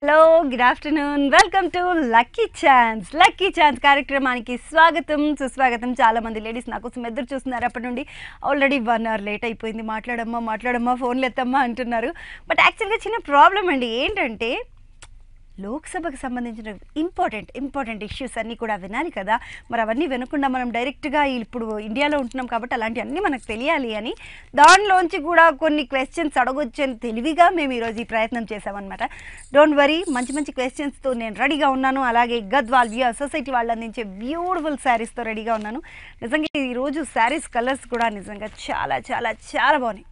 Hello good afternoon welcome to lucky chance lucky chance కార్యక్రమానికి స్వాగతం సుస్వాగతం చాలా మంది లేడీస్ నా కోసం ఎదురు చూస్తున్నారు అప్పటి నుండి ఆల్రెడీ వన్ అవర్ లేట్ అయిపోయింది మాట్లాడమ్మా మాట్లాడమ్మా ఫోన్లు ఎత్తమ్మా అంటున్నారు బట్ యాక్చువల్గా చిన్న ప్రాబ్లం అండి ఏంటంటే లోక్సభకు సంబంధించిన ఇంపార్టెంట్ ఇంపార్టెంట్ ఇష్యూస్ అన్నీ కూడా వినాలి కదా మరి అవన్నీ వినకుండా మనం డైరెక్ట్గా ఇప్పుడు ఇండియాలో ఉంటున్నాం కాబట్టి అలాంటివన్నీ మనకు తెలియాలి అని దానిలోంచి కూడా కొన్ని క్వశ్చన్స్ అడగొచ్చని తెలివిగా మేము ఈరోజు ఈ ప్రయత్నం చేసామన్నమాట డోంట్ వరీ మంచి మంచి క్వశ్చన్స్తో నేను రెడీగా ఉన్నాను అలాగే గద్వాల్ వ్యూ సొసైటీ వాళ్ళు అందించే బ్యూటిఫుల్ శారీస్తో రెడీగా ఉన్నాను నిజంగా ఈరోజు శారీస్ కలర్స్ కూడా నిజంగా చాలా చాలా చాలా బాగున్నాయి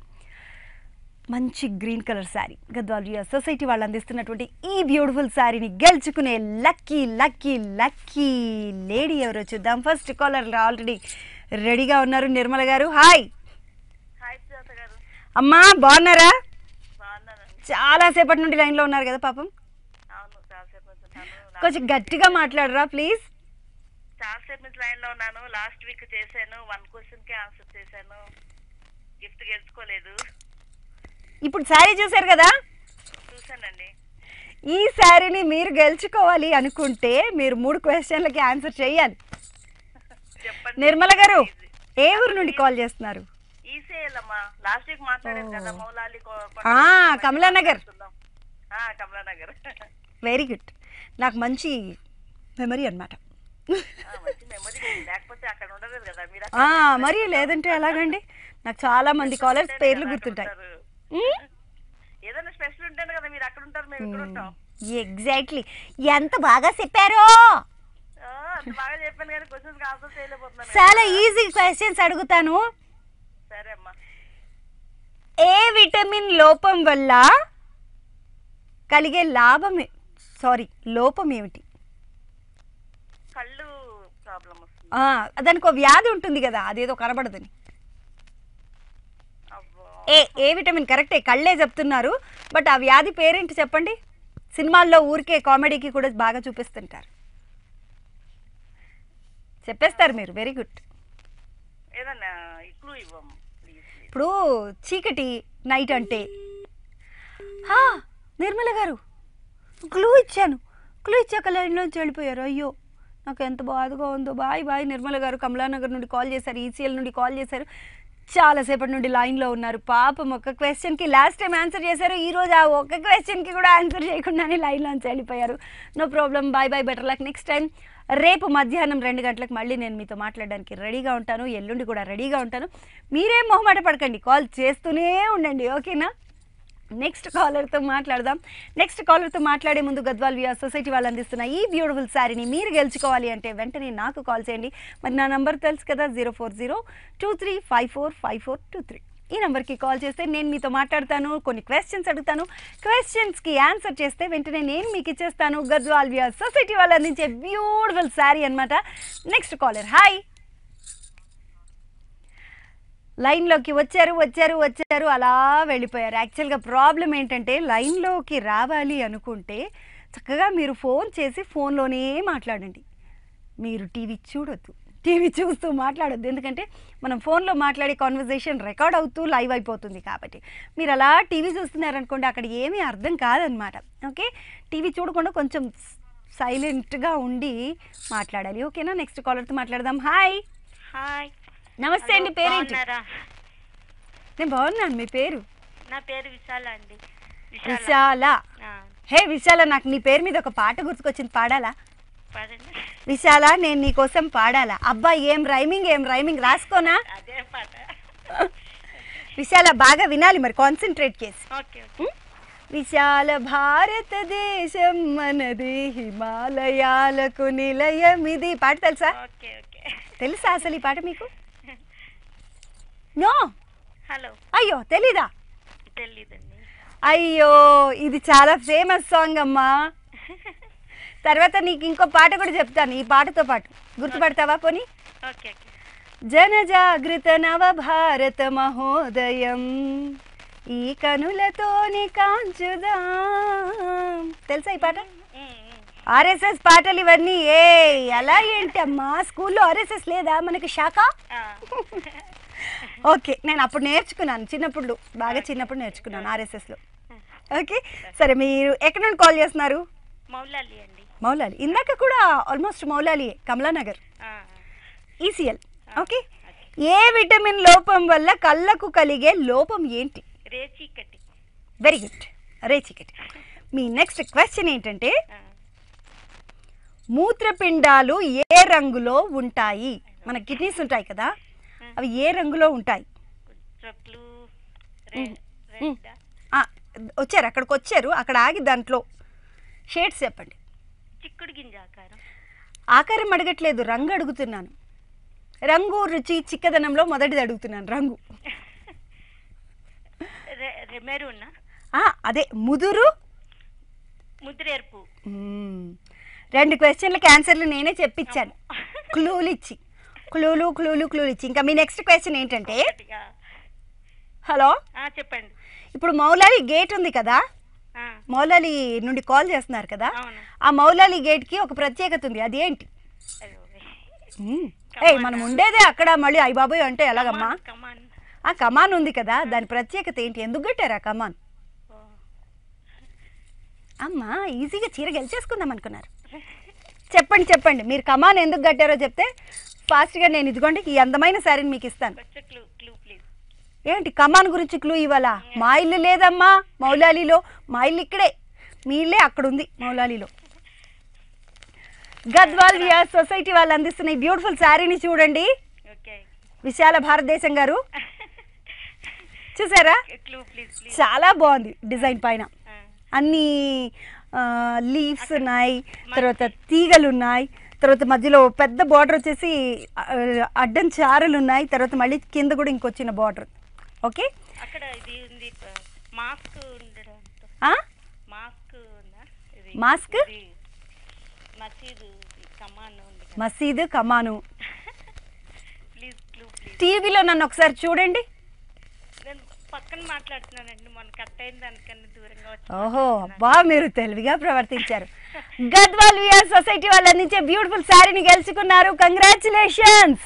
మంచి గ్రీన్ కలర్ శారీ గద్వాల్ రియా సొసైటీ వాళ్ళు అందిస్తున్నటువంటి ఈ బ్యూటిఫుల్ శారీని గెలుచుకునే లక్కీ లక్కీ లక్కీ లేడీ ఎవరో చూద్దాం ఫస్ట్ కాలర్ ఆల్రెడీ రెడీగా ఉన్నారు నిర్మల గారు హాయ్ హాయ్ సుజాత గారు అమ్మా బాగున్నారా బాగున్నానండి చాలా సేపటి నుండి లైన్లో ఉన్నారు కదా పాపం అవును చాలాసేపు నుంచి ఉన్నాను కొంచెం గట్టిగా మాట్లాడరా ప్లీజ్ చాలాసేపు నుంచి లైన్లో ఉన్నాను లాస్ట్ వీక్ చేశాను వన్ క్వశ్చన్కి ఆన్సర్ చేశాను గిఫ్ట్ గెలుచుకోలేదు ఇప్పుడు శారీ చూశారు కదా చూశానండి ఈ శారీని మీరు గెలుచుకోవాలి అనుకుంటే మీరు మూడు క్వశ్చన్లకి ఆన్సర్ చేయాలి చెప్పండి నిర్మల గారు ఏ ఊరు నుండి కాల్ చేస్తున్నారు ఈసీఎల్ అమ్మా లాస్ట్ వీక్ మాట్లాడాను కదా మౌలాలి కో- ఆ, కమలానగర్. ఆ, కమలానగర్ వెరీ గుడ్ నాకు మంచి మెమరీ అనమాట ఆ, మంచి మెమరీ లేకపోతే అక్కడ ఉండదు కదా మీరు ఆ, మరి లేదంటే ఎలాగండి నాకు చాలా మంది కాలర్స్ పేర్లు గుర్తుంటాయి మ్? ఏదైనా స్పెషల్ ఉంటేనే కదా మీరు అక్కడ ఉంటారు మేము ఇక్కడ ఉంటాం ఎగ్జాక్ట్లీ ఎంత బాగా చెప్పారో ఆ, అంత బాగా చెప్పాను కానీ క్వశ్చన్స్ ఆన్సర్ చేయలేకపోతున్నాను చాలా ఈజీ క్వశ్చన్స్ అడుగుతాను సరే అమ్మా ఏ విటమిన్ లోపం వల్ల కలిగే లాభం ఏ- సారీ లోపం ఏమిటి కళ్ళు ప్రాబ్లం వస్తుంది ఆ, దానికి ఒక వ్యాధి ఉంటుంది కదా అదేదో కనబడదని అబ్బో ఏ ఏ విటమిన్ కరెక్టే కళ్ళే చెప్తున్నారు బట్ ఆ వ్యాధి పేరేంటి చెప్పండి సినిమాల్లో ఊరికే కామెడీకి కూడా బాగా చూపిస్తుంటారు చెప్పేస్తారు మీరు వెరీ గుడ్ ఏదన్నా ఇక్లు ఇవ్వం ప్లీజ్ ఇప్పుడు చీకటి నైట్ అంటే హా, నిర్మల గారు క్లూ ఇచ్చాను క్లూ ఇచ్చాక లైన్లోంచి వెళ్ళిపోయారు అయ్యో నాకు ఎంత బాధగా ఉందో బాయ్ బాయ్ నిర్మల గారు కమలానగర్ నుండి కాల్ చేశారు ఈసీఎల్ నుండి కాల్ చేశారు చాలాసేపటి నుండి లైన్లో ఉన్నారు పాపం ఒక క్వశ్చన్కి లాస్ట్ టైం ఆన్సర్ చేశారు ఈ రోజు ఆ ఒక్క క్వశ్చన్కి కూడా ఆన్సర్ చేయకుండానే లైన్లోంచి వెళ్ళిపోయారు no problem bye bye better luck next time రేపు మధ్యాహ్నం రెండు గంటలకు మళ్ళీ నేను మీతో మాట్లాడడానికి రెడీగా ఉంటాను ఎల్లుండి కూడా రెడీగా ఉంటాను మీరేం మొహమాట పడకండి కాల్ చేస్తూనే ఉండండి ఓకేనా నెక్స్ట్ కాలర్తో మాట్లాడదాం నెక్స్ట్ కాలర్తో మాట్లాడే ముందు గద్వాల్ విఆర్ సొసైటీ వాళ్ళు అందిస్తున్న ఈ బ్యూటిఫుల్ శారీని మీరు గెలుచుకోవాలి అంటే వెంటనే నాకు కాల్ చేయండి మరి నా నంబర్ తెలుసు కదా zero four zero two three five four five four two three ఈ నెంబర్కి కాల్ చేస్తే నేను మీతో మాట్లాడతాను కొన్ని క్వశ్చన్స్ అడుగుతాను క్వశ్చన్స్కి ఆన్సర్ చేస్తే వెంటనే నేను మీకు ఇచ్చేస్తాను గద్వాల్ విఆర్ సొసైటీ వాళ్ళు అందించే బ్యూటిఫుల్ శారీ అనమాట నెక్స్ట్ కాలర్ హాయ్ లైన్లోకి వచ్చారు వచ్చారు వచ్చారు అలా వెళ్ళిపోయారు యాక్చువల్గా ప్రాబ్లం ఏంటంటే లైన్లోకి రావాలి అనుకుంటే చక్కగా మీరు ఫోన్ చేసి ఫోన్లోనే మాట్లాడండి మీరు టీవీ చూడొద్దు టీవీ చూస్తూ మాట్లాడొద్దు ఎందుకంటే మనం ఫోన్లో మాట్లాడే కాన్వర్జేషన్ రికార్డ్ అవుతూ లైవ్ అయిపోతుంది కాబట్టి మీరు అలా టీవీ చూస్తున్నారనుకోండి అక్కడ ఏమీ అర్థం కాదనమాట ఓకే టీవీ చూడకుండా కొంచెం సైలెంట్గా ఉండి మాట్లాడాలి ఓకేనా నెక్స్ట్ కాలర్తో మాట్లాడదాం హాయ్ హాయ్ నమస్తే అండి పేరేంటి నేను బాగున్నాను మీ పేరు నా పేరు విశాల అండి విశాల హే విశాల నాకు నీ పేరు మీద ఒక పాట గుర్తుకొచ్చింది పాడాలా పదండి విశాల నేను నీ కోసం పాడాలా అబ్బా ఏం రైమింగ్ ఏం రైమింగ్ రాసుకోనా అదే పాట విశాల బాగా వినాలి మరి కాన్సన్ట్రేట్ చేసి ఓకే ఓకే విశాల భారతదేశం మనది హిమాలయాలకు నిలయం ఇది పాట తెలుసా ఓకే ఓకే తెలుసా అసలు ఈ పాట మీకు నో హలో అయ్యో తెలీదా తెలీదండి అయ్యో ఇది చాలా ఫేమస్ సాంగ్ అమ్మా తర్వాత నీకు ఇంకో పాట కూడా చెప్తాను ఈ పాటతో పాటు గుర్తుపడతావా పోనీ ఓకే ఓకే జనజాగృత నవ భారత మహోదయం ఈ కనులతోని కాంచుదా తెలుసా ఈ పాట ఆర్ఎస్ఎస్ పాటలు ఇవన్నీ ఏ ఎలా ఏంటమ్మా స్కూల్లో ఆర్ఎస్ఎస్ లేదా మనకి శాఖ ఓకే నేను అప్పుడు నేర్చుకున్నాను చిన్నప్పుడు బాగా చిన్నప్పుడు నేర్చుకున్నాను ఆర్ఎస్ఎస్లో ఓకే సరే మీరు ఎక్కడ నుండి కాల్ చేస్తున్నారు మౌలాలి అండి మౌలాలి ఇందాక కూడా ఆల్మోస్ట్ మౌలాలి కమలానగర్ ఆ, ఈసీఎల్ ఓకే ఏ విటమిన్ లోపం వల్ల కళ్ళకు కలిగే లోపం ఏంటి రేచీకటి వెరీ గుడ్ రేచికటి మీ నెక్స్ట్ క్వశ్చన్ ఏంటంటే ఆ, మూత్రపిండాలు ఏ రంగులో ఉంటాయి మన కిడ్నీస్ ఉంటాయి కదా అవి ఏ రంగులో ఉంటాయి చొక్లు మ్మ్. రెడ్ ఆ, వచ్చారు అక్కడికి వచ్చారు అక్కడ ఆగి దాంట్లో షేడ్స్ చెప్పండి చిక్కుడు గింజ ఆకారం ఆకారం అడగట్లేదు రంగు అడుగుతున్నాను రంగు రుచి చిక్కదనంలో మొదటిది అడుగుతున్నాను రంగు రె- రె- మెరూన్ ఆ, అదే ముదురు ముద్రేర్పు మ్మ్. రెండు క్వశ్చన్లకి ఆన్సర్లు నేనే చెప్పించాను క్లూలు ఇచ్చి క్లూలు క్లూలు క్లూలు ఇచ్చి ఇంకా మీ నెక్స్ట్ క్వశ్చన్ ఏంటంటే ఒకటిగా. హలో ఆ, చెప్పండి ఇప్పుడు మౌలాలి గేట్ ఉంది కదా ఆ, మౌలాలి నుండి కాల్ చేస్తున్నారు కదా అవును ఆ మౌలాలి గేట్కి ఒక ప్రత్యేకత ఉంది అది ఏంటి అయ్యో. మ్మ్. ఏయ్ మనం ఉండేదే అక్కడ మళ్ళీ అయ్య బాబోయ్ అంటే ఎలాగమ్మా కమాన్, కమాన్ ఆ కమాన్ ఉంది కదా దాని ప్రత్యేకత ఏంటి ఎందుకు కట్టారు ఆ కమాన్ ఓ. అమ్మా ఈజీగా చీర గెలిచేసుకుందాం అనుకున్నారు చెప్పండి చెప్పండి మీరు కమాన్ ఎందుకు కట్టారో చెప్తే ఫాస్ట్గా నేను ఇదిగోండి ఈ అందమైన శారీని మీకు ఇస్తాను కొంచెం క్లూ క్లూ ప్లీజ్ ఏంటి కమాన్ గురించి క్లూ ఇవ్వాల మా ఇల్లు లేదమ్మా మౌలాలీలో మా ఇల్లు ఇక్కడే మీ ఇల్లే అక్కడ ఉంది మౌలాలీలో గద్వాల్ విఆర్ సొసైటీ వాళ్ళు అందిస్తున్న ఈ బ్యూటిఫుల్ శారీని చూడండి ఓకే విశాల భారతదేశం గారు చూసారా క్లూ ప్లీజ్ ప్లీజ్ చాలా బాగుంది డిజైన్ పైన ఆ, అన్ని లీవ్స్ ఉన్నాయి తర్వాత తీగలు ఉన్నాయి తర్వాత మధ్యలో పెద్ద బార్డర్ వచ్చేసి ఆ, అడ్డం చారలు ఉన్నాయి తర్వాత మళ్ళీ కింద కూడా ఇంకొచ్చిన బార్డర్ ఓకే అక్కడ ఇది ఉంది ప- మాస్క్ ఉండడంతో ఆ? మాస్క్ ఉందా ఇది మాస్క్? ఇది మసీదు ఇది కమాన్ ఉంది కదా. మసీదు కమాను ప్లీజ్ క్లూ ప్లీజ్ టీవీలో నన్ను ఒకసారి చూడండి నేను పక్కన మాట్లాడుతున్నానండి మొన్న కట్ అయిన దానికన్నా దూరంగా వచ్చి ఓహో అబ్బా మీరు తెలివిగా ప్రవర్తించారు గద్వాల్ విఆర్ సొసైటీ వాళ్ళు అందించే బ్యూటిఫుల్ శారీని గెలుచుకున్నారు కంగ్రాచులేషన్స్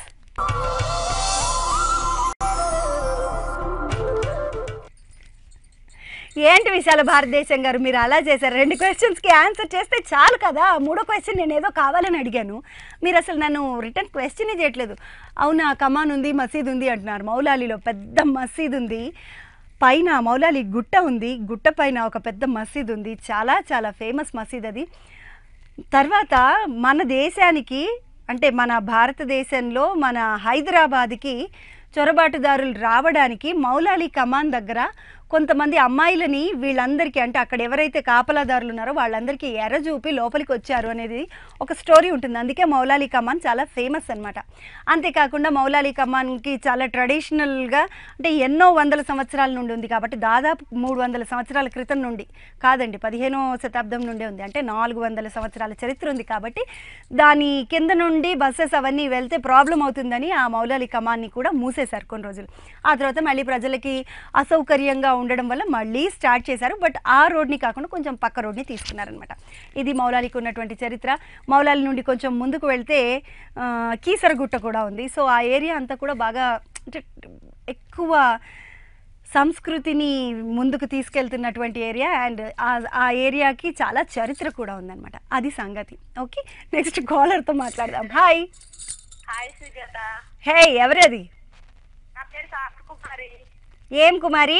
ఏంటి విశాల భారతదేశం గారు మీరు అలా చేశారు రెండు క్వశ్చన్స్కి ఆన్సర్ చేస్తే చాలు కదా మూడో క్వశ్చన్ నేను ఏదో కావాలని అడిగాను మీరు అసలు నన్ను రిటర్న్ క్వశ్చన్ చేయట్లేదు అవునా కమాన్ ఉంది మసీద్ ఉంది అంటున్నారు మౌలాలీలో పెద్ద మసీద్ ఉంది పైన మౌలాలి గుట్ట ఉంది గుట్ట పైన ఒక పెద్ద మసీద్ ఉంది చాలా చాలా ఫేమస్ మసీద్ అది తర్వాత మన దేశానికి అంటే మన భారతదేశంలో మన హైదరాబాద్కి చొరబాటుదారులు రావడానికి మౌలాలి కమాన్ దగ్గర కొంతమంది అమ్మాయిలని వీళ్ళందరికీ అంటే అక్కడ ఎవరైతే కాపలాదారులు ఉన్నారో వాళ్ళందరికీ ఎర్ర చూపి లోపలికి వచ్చారు అనేది ఒక స్టోరీ ఉంటుంది అందుకే మౌలాలి కమాన్ చాలా ఫేమస్ అనమాట అంతేకాకుండా మౌలాలి కమాన్కి చాలా ట్రెడిషనల్గా అంటే ఎన్నో వందల సంవత్సరాల నుండి ఉంది కాబట్టి దాదాపు మూడు వందల సంవత్సరాల క్రితం నుండి కాదండి పదిహేనో శతాబ్దం నుండే ఉంది అంటే నాలుగు వందల సంవత్సరాల చరిత్ర ఉంది కాబట్టి దాని కింద నుండి బస్సెస్ అవన్నీ వెళ్తే ప్రాబ్లం అవుతుందని ఆ మౌలాలి కమాన్ని కూడా మూసేశారు కొన్ని రోజులు ఆ తర్వాత మళ్ళీ ప్రజలకి అసౌకర్యంగా ఉండడం వల్ల మళ్ళీ స్టార్ట్ చేశారు బట్ ఆ రోడ్ని కాకుండా కొంచెం పక్క రోడ్ని తీసుకున్నారనమాట ఇది మౌలాలికి ఉన్నటువంటి చరిత్ర మౌలాలి నుండి కొంచెం ముందుకు వెళ్తే ఆ, కీసరగుట్ట కూడా ఉంది సో ఆ ఏరియా అంతా కూడా బాగా అంటే ఎక్కువ సంస్కృతిని ముందుకు తీసుకెళ్తున్నటువంటి ఏరియా అండ్ ఆ ఏరియాకి చాలా చరిత్ర కూడా ఉందన్నమాట అది సంగతి ఓకే నెక్స్ట్ కాలర్తో మాట్లాడదాం హాయ్ హాయ్ సుజాత హే ఎవరది నా పేరు శాంత కుమారి ఏం కుమారి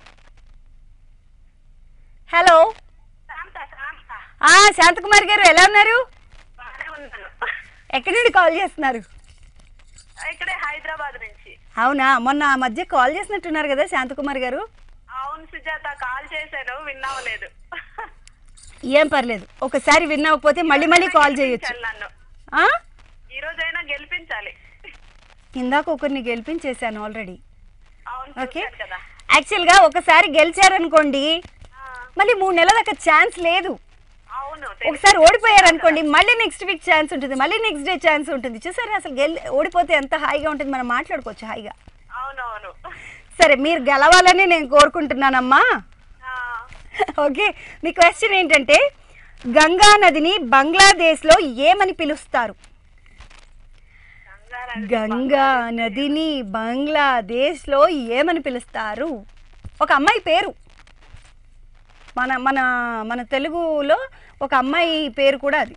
హలో శాంత శాంత ఆ శాంతకుమారి గారు ఎలా ఉన్నారు బాగానే ఉన్నాను ఎక్కడి నుండి కాల్ చేస్తున్నారు ఇక్కడే హైదరాబాద్ నుంచి అవునా మొన్న ఆ మధ్య కాల్ చేసినట్టున్నారు కదా శాంతకుమారి గారు అవును సుజాత కాల్ చేశాను విన్నావలేదు ఏం పర్లేదు ఒకసారి వినకపోతే మళ్ళీ మళ్ళీ కాల్ చేయొచ్చు నన్ను ఆ? ఈ రోజైనా గెలిపించాలి ఇందాక ఒకరిని గెలిపించేశాను ఆల్రెడీ అవును ఓకే చూశాను కదా యాక్చువల్గా ఒకసారి గెలిచారనుకోండి ఆ, మళ్ళీ మూడు నెలల దాకా ఛాన్స్ లేదు అవును ఒకసారి ఓడిపోయారు అనుకోండి మళ్ళీ నెక్స్ట్ వీక్ ఛాన్స్ ఉంటుంది మళ్ళీ నెక్స్ట్ డే ఛాన్స్ ఉంటుంది చూసారా అసలు గెల్ ఓడిపోతే ఎంత హాయిగా ఉంటుంది మనం మాట్లాడుకోవచ్చు హాయిగా అవునవును సరే మీరు గెలవాలని నేను కోరుకుంటున్నానమ్మా ఆ, ఓకే మీ క్వశ్చన్ ఏంటంటే గంగా నదిని బంగ్లాదేశ్లో ఏమని పిలుస్తారు గంగారాణి గంగా నదిని బంగ్లాదేశ్లో ఏమని పిలుస్తారు ఒక అమ్మాయి పేరు మన మన మన తెలుగులో ఒక అమ్మాయి పేరు కూడా అది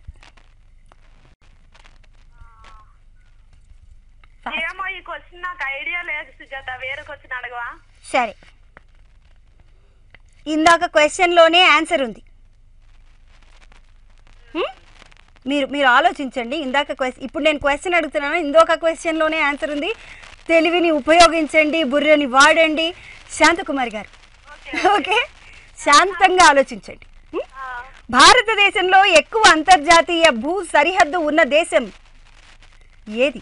ఏమో ఈ క్వశ్చన్ నాకు ఐడియా లేదు సుజాత వేరే క్వశ్చన్ అడగవా సరే ఇందాక క్వశ్చన్లోనే ఆన్సర్ ఉంది హ్మ్? మీరు మీరు ఆలోచించండి ఇందాక క్వశ్చన్ ఇప్పుడు నేను క్వశ్చన్ అడుగుతున్నాను ఇంకొక క్వశ్చన్లోనే ఆన్సర్ ఉంది తెలివిని ఉపయోగించండి బుర్రని వాడండి శాంతకుమారి గారు ఓకే శాంతంగా ఆలోచించండి హ్మ్? భారతదేశంలో ఎక్కువ అంతర్జాతీయ భూ సరిహద్దు ఉన్న దేశం ఏది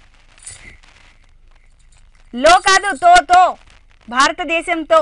లో కాదు తో తో భారతదేశంతో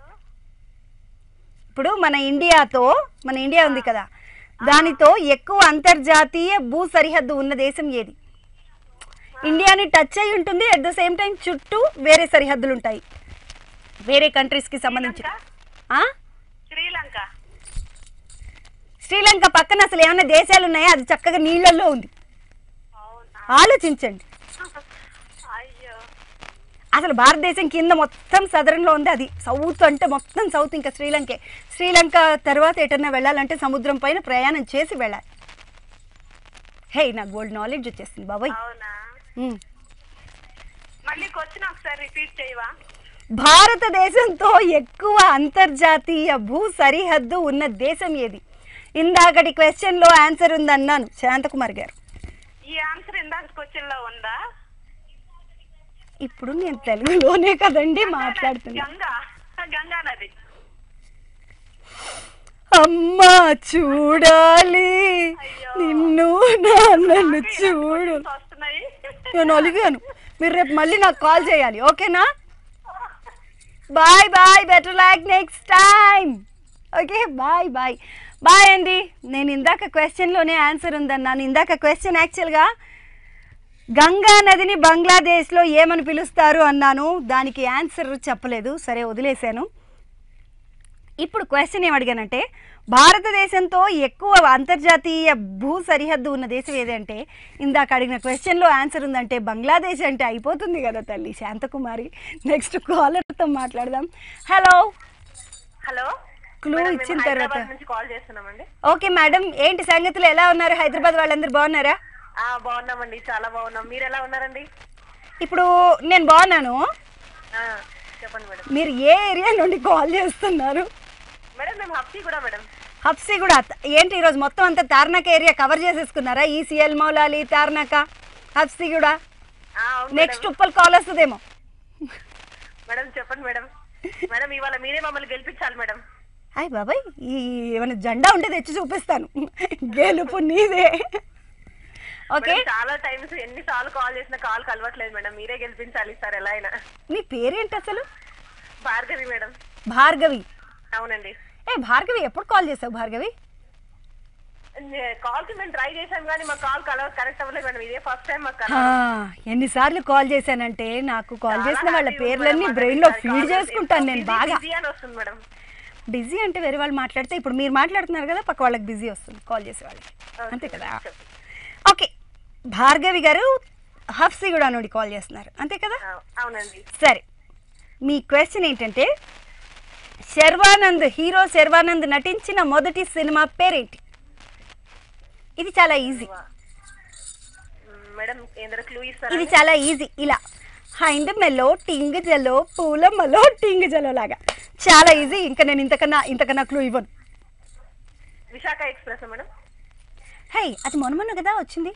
ఇప్పుడు మన ఇండియాతో మన ఇండియా ఉంది కదా దానితో ఎక్కువ అంతర్జాతీయ భూ సరిహద్దు ఉన్న దేశం ఏది ఇండియాని టచ్ అయి ఉంటుంది అట్ ద సేమ్ టైం చుట్టూ వేరే సరిహద్దులు ఉంటాయి వేరే కంట్రీస్కి సంబంధించి ఆ? శ్రీలంక శ్రీలంక పక్కన అసలు ఏమైనా దేశాలు ఉన్నాయా అది చక్కగా నీళ్ళల్లో ఉంది అవునా ఆలోచించండి అయ్యో అసలు భారతదేశం కింద మొత్తం సదరంలో ఉంది అది సౌత్ అంటే మొత్తం సౌత్ ఇంకా శ్రీలంకే శ్రీలంక తర్వాత ఎటన్నా వెళ్ళాలంటే సముద్రం పైన ప్రయాణం చేసి వెళ్ళాలి హే నాకు గోల్డ్ నాలెడ్జ్ వచ్చేసింది బాబాయ్ అవునా ఉమ్. మళ్ళీ క్వశ్చన్ ఒకసారి రిపీట్ చేయవా భారతదేశంతో ఎక్కువ అంతర్జాతీయ భూ సరిహద్దు ఉన్న దేశం ఏది ఇందాకటి క్వశ్చన్లో ఆన్సర్ ఉందన్నాను శాంతకుమార్ గారు ఈ ఆన్సర్ ఇందాక క్వశ్చన్ లో ఉందా ఇప్పుడు నేను తెలుగులోనే కదండి మాట్లాడుతున్నా గంగా గంగా నది అమ్మా చూడాలి నిన్ను నాన్నను చూడు వస్తున్నాయి నేను అలిగాను మీరు రేపు మళ్ళీ నాకు కాల్ చేయాలి ఓకేనా bye bye better like next time okay bye bye bye అండి నేను ఇందాక క్వశ్చన్లోనే ఆన్సర్ ఉందన్నాను ఇందాక క్వశ్చన్ యాక్చువల్గా గంగా నదిని బంగ్లాదేశ్లో ఏమని పిలుస్తారు అన్నాను దానికి ఆన్సర్ చెప్పలేదు సరే వదిలేశాను ఇప్పుడు క్వశ్చన్ ఏం అడిగానంటే భారతదేశంతో ఎక్కువ అంతర్జాతీయ భూ సరిహద్దు ఉన్న దేశం ఏదంటే ఇందాక అడిగిన క్వశ్చన్లో ఆన్సర్ ఉందంటే బంగ్లాదేశ్ అంటే అయిపోతుంది కదా తల్లి శాంతకుమారి నెక్స్ట్ కాలర్తో మాట్లాడదాం హలో హలో క్లూ మేడం, మేము ఇచ్చిన తర్వాత హైదరాబాద్ నుంచి కాల్ చేస్తున్నామండి ఓకే మేడం ఏంటి సంగతులు ఎలా ఉన్నారు హైదరాబాద్ వాళ్ళందరూ బాగున్నారా ఆ బాగున్నామండి చాలా బాగున్నాం మీరు ఎలా ఉన్నారండి ఇప్పుడు నేను బాగున్నాను ఆ, చెప్పండి మేడం మీరు ఏ ఏరియా నుండి కాల్ చేస్తున్నారు మేడం మేము హప్సీ కూడా మేడం హప్సీ కూడా ఏంటి ఈరోజు మొత్తం అంతా తార్నాక ఏరియా కవర్ చేసేసుకున్నారా ఈసీఎల్ మౌలాలి తార్నాక హప్సీ కూడా ఆ, అవును నెక్స్ట్ మేడం. ఉప్పల్ కాల్ వస్తుందేమో మేడం చెప్పండి మేడం మేడం ఇవాళ మీరే మమ్మల్ని గెలిపించాలి మేడం అయ్య బాబాయ్ ఈ ఏమైనా జెండా ఉంటే తెచ్చి చూపిస్తాను గెలుపు నీదే ఓకే మేడం, చాలా టైమ్స్ ఎన్ని సార్లు కాల్ చేసినా కాల్ కలవట్లేదు మేడం మీరే గెలిపించాలి సార్ ఎలా అయినా నీ పేరేంటి అసలు భార్గవి మేడం భార్గవి అవునండి ఏ భార్గవి ఎప్పుడు కాల్ చేసావు భార్గవి కాల్ కి మేము ట్రై చేసాం కానీ మా కాల్ కలవ కరెక్ట్ అవ్వలేదు మేడం ఇదే ఫస్ట్ టైం మాకు ఆ, ఎన్నిసార్లు కాల్ చేశానంటే నాకు కాల్ చేసిన వాళ్ళ పేర్లన్నీ బ్రెయిన్ లో ఫీడ్ చేసుకుంటాను నేను బాగా బిజీ అని వస్తుంది మేడం బిజీ అంటే వేరే వాళ్ళు మాట్లాడితే ఇప్పుడు మీరు మాట్లాడుతున్నారు కదా పక్క వాళ్ళకి బిజీ వస్తుంది కాల్ చేసే వాళ్ళకి అంతే కదా ఓకే భార్గవి గారు హఫ్సిగూడ నుండి కాల్ చేస్తున్నారు అంతే కదా ఆ, అవునండి సరే మీ క్వశ్చన్ ఏంటంటే శర్వానంద్ హీరో శర్వానంద్ నటించిన మొదటి సినిమా పేరేంటి ఇది చాలా ఈజీ మ్, మేడం ఏందరూ క్లూ ఇస్తారా ఇది చాలా ఈజీ ఇలా హైండ్ మెలో టింగ్ జలో పూల మలో టింగ్ జలో లాగా చాలా ఈజీ ఇంకా నేను ఇంతకన్నా ఇంతకన్నా క్లూ ఇవ్వను విశాఖ ఎక్స్ప్రెస్ మేడం హై అది మొన్న మొన్న కదా వచ్చింది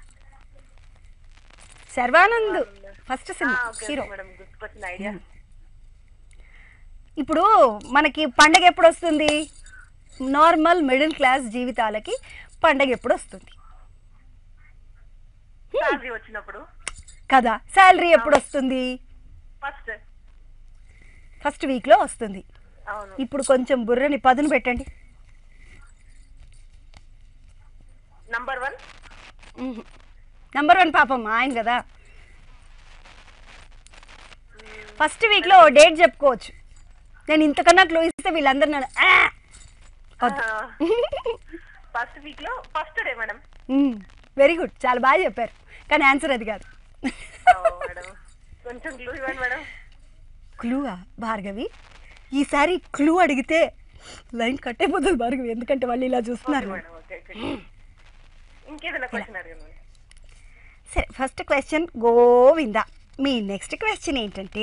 శర్వానంద్ ఫస్ట్ ఆ, cinema okay hero okay madam గుర్తుకొచ్చింది ఐడియా ఇప్పుడు మనకి పండగ ఎప్పుడు వస్తుంది నార్మల్ మిడిల్ క్లాస్ జీవితాలకి పండగ ఎప్పుడు వస్తుంది శాలరీ వచ్చినప్పుడు కదా శాలరీ ఎప్పుడు వస్తుంది ఫస్ట్ ఫస్ట్ వీక్లో వస్తుంది అవును ఇప్పుడు కొంచెం బుర్రని పదును పెట్టండి నంబర్ వన్ నంబర్ వన్ పాపం ఆయన కదా ఫస్ట్ వీక్లో డేట్ చెప్పుకోవచ్చు నేను ఇంతకన్నా క్లో ఇస్తే వీళ్ళందరూ నన్ను "ఆ!" వద్దు. ఫస్ట్ వీక్ లో first day madam hmm. Very good చాలా బాగా చెప్పారు కానీ ఆన్సర్ అది కాదు మేడం కొంచెం క్లూ ఇవ్వండి మేడం క్లూవా భార్గవి ఈసారి క్లూ అడిగితే లైన్ కట్ అయిపోతుంది భార్గవి ఎందుకంటే వాళ్ళు ఇలా ఓకే చూస్తున్నారు మేడం ఓకే ఓకే ఇంకేదైనా క్వశ్చన్ అడగండి మేడం సరే ఫస్ట్ క్వశ్చన్ గోవింద మీ నెక్స్ట్ క్వశ్చన్ ఏంటంటే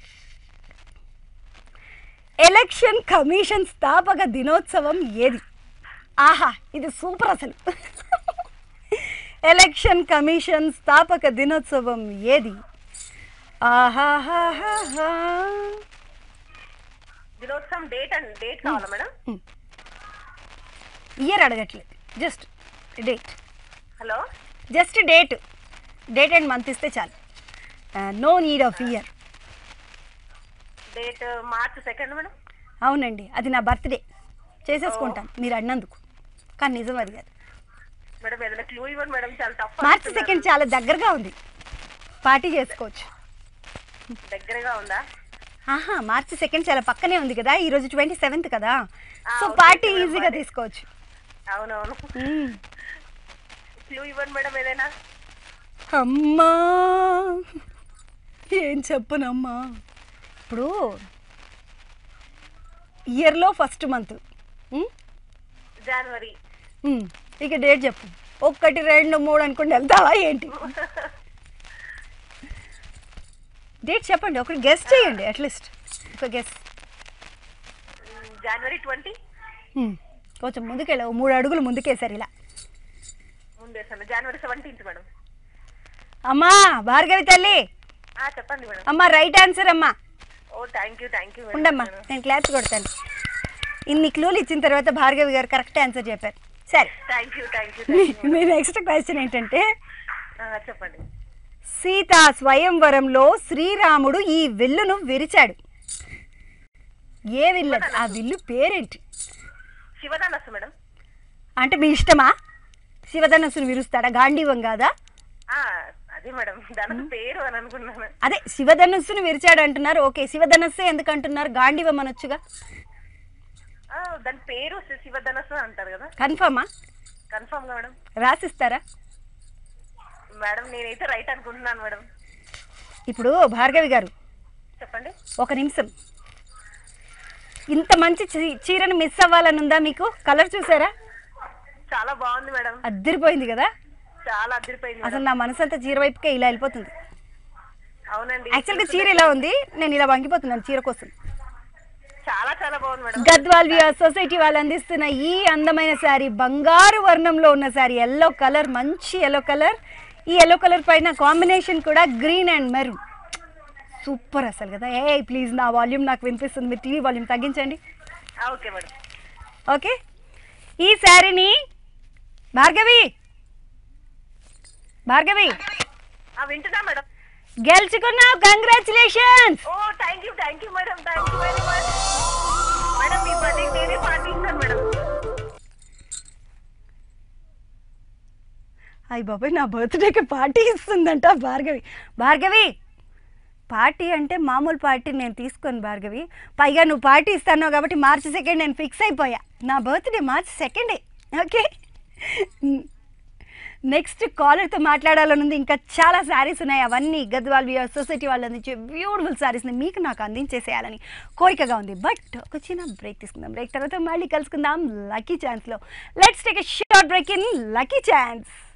ఎలక్షన్ కమిషన్ స్థాపక దినోత్సవం ఏది ఆహా ఇది సూపర్ అసలు ఎలక్షన్ కమిషన్ స్థాపక దినోత్సవం ఏది ఆహాహాహా దినోత్సవం డేట్ అండ్ డేట్ కావాలా మేడం ఇయర్ అడగట్లేదు just date hello just date date and month ఇస్తే చాలు no need of year date March second madam అవునండి అది నా బర్త్డే చేసేసుకుంటాను మీరు అన్నందుకు కానీ నిజం అది కాదు మేడం ఏదైనా క్లూ ఇవ్వండి మేడం చాలా టఫ్ మార్చి సెకండ్ చాలా దగ్గరగా ఉంది పార్టీ చేసుకోవచ్చు దగ్గరగా ఉందా ఆహా మార్చి సెకండ్ చాలా పక్కనే ఉంది కదా ఈ రోజు ట్వంటీ సెవెంత్ కదా ఆ, సో ఓకే, పార్టీ ఓకే, ఈజీగా మరి. తీసుకోవచ్చు అవునవును మ్మ్. క్లూ ఇవ్వండి మేడం ఏదైనా అమ్మా ఏం చెప్పనమ్మా ఇప్పుడు ఇయర్లో ఫస్ట్ మంత్ జనవరి ఇక డేట్ చెప్పు ఒక్కటి రెండు మూడు అనుకుంటే వెళ్తావా ఏంటి డేట్ చెప్పండి ఒకటి గెస్ చేయండి అట్లీస్ట్ ఒక గెస్ జనవరి ట్వంటీ కొంచెం ముందుకెళ్ళావు మూడు అడుగులు ముందుకేసారు ఇలా ముందేసాను జనవరి సెవెంటీన్త్ మేడం అమ్మా భార్గవి తల్లి ఆ, చెప్పండి మేడం అమ్మా రైట్ ఆన్సర్ అమ్మా oh thank you thank you ఉండమ్మా నేను క్లాస్ కొడతాను ఇన్ని క్లూలు ఇచ్చిన తర్వాత భార్గవి గారు కరెక్ట్ ఆన్సర్ చెప్పారు సరే థ్యాంక్ యూ థ్యాంక్ యూ మీ- మీ నెక్స్ట్ క్వశ్చన్ ఏంటంటే చెప్పండి సీతా స్వయంవరంలో శ్రీరాముడు ఈ విల్లును విరిచాడు ఏ విల్లు అది? ఆ విల్లు పేరేంటి శివదానస్ మేడం అంటే మీ ఇష్టమా శివధనస్సును విరుస్తాడా గాంధీవం కాదా ఆ, అదే మేడం దానికి పేరు అని అనుకున్నాను అదే శివధనస్సును విరిచాడు అంటున్నారు ఓకే శివధనస్సే ఎందుకు అంటున్నారు గాంధీవం అనొచ్చుగా ఆ, దాని పేరు శి- శివధనస్సు అంటారు కదా కన్ఫర్మా కన్ఫర్మ్ గా మేడం రాసిస్తారా మేడం నేనైతే రైట్ అనుకుంటున్నాను మేడం ఇప్పుడు భార్గవి గారు చెప్పండి ఒక నిమిషం ఇంత మంచి చీ- చీరను మిస్ అవ్వాలని ఉందా మీకు కలర్ చూసారా చాలా బాగుంది మేడం అద్దరిపోయింది కదా చాలా అదిరిపోయింది అసలు మేడం నా మనసు అంతా చీర వైపుకే ఇలా వెళ్ళిపోతుంది అవునండి యాక్చువల్గా చీర ఇలా ఉంది నేను ఇలా వంగిపోతున్నాను చీర కోసం చాలా చాలా బాగుంది మేడం గద్వాల్ విఆర్ సొసైటీ వాళ్ళు అందిస్తున్న ఈ అందమైన శారీ బంగారు వర్ణంలో ఉన్న శారీ ఎల్లో కలర్ మంచి ఎల్లో కలర్ ఈ ఎల్లో కలర్ పైన కాంబినేషన్ కూడా గ్రీన్ అండ్ మెరూన్ సూపర్ అసలు కదా ఏ ప్లీజ్ నా వాల్యూమ్ నాకు వినిపిస్తుంది మీరు టీవీ వాల్యూమ్ తగ్గించండి ఆ, ఓకే మేడం ఓకే ఈ శారీని భార్గవి భార్గవి ఆ, వింటున్నా మేడం గెలుచుకున్నావు congratulations oh thank you thank you madam thank you very much madam మీ బర్త్డే నేనే పార్టీ ఇస్తాను మేడం అయ్యి బాబాయ్ నా బర్త్డేకి పార్టీ ఇస్తుందంట భార్గవి భార్గవి పార్టీ అంటే మామూలు పార్టీ నేను తీసుకోను భార్గవి పైగా నువ్వు పార్టీ ఇస్తాను కాబట్టి మార్చి సెకండ్ నేను ఫిక్స్ అయిపోయా నా బర్త్డే మార్చి సెకండే ఓకే నెక్స్ట్ కాలర్తో మాట్లాడాలని ఉంది ఇంకా చాలా శారీస్ ఉన్నాయి అవన్నీ గద్వాల్ విఆర్ సొసైటీ వాళ్ళు అందించే బ్యూటిఫుల్ శారీస్ని మీకు నాకు అందించేసేయాలని కోరికగా ఉంది బట్ ఒక చిన్న బ్రేక్ తీసుకుందాం బ్రేక్ తర్వాత మళ్ళీ కలుసుకుందాం లక్కీ ఛాన్స్లో let's take a short break in lucky chance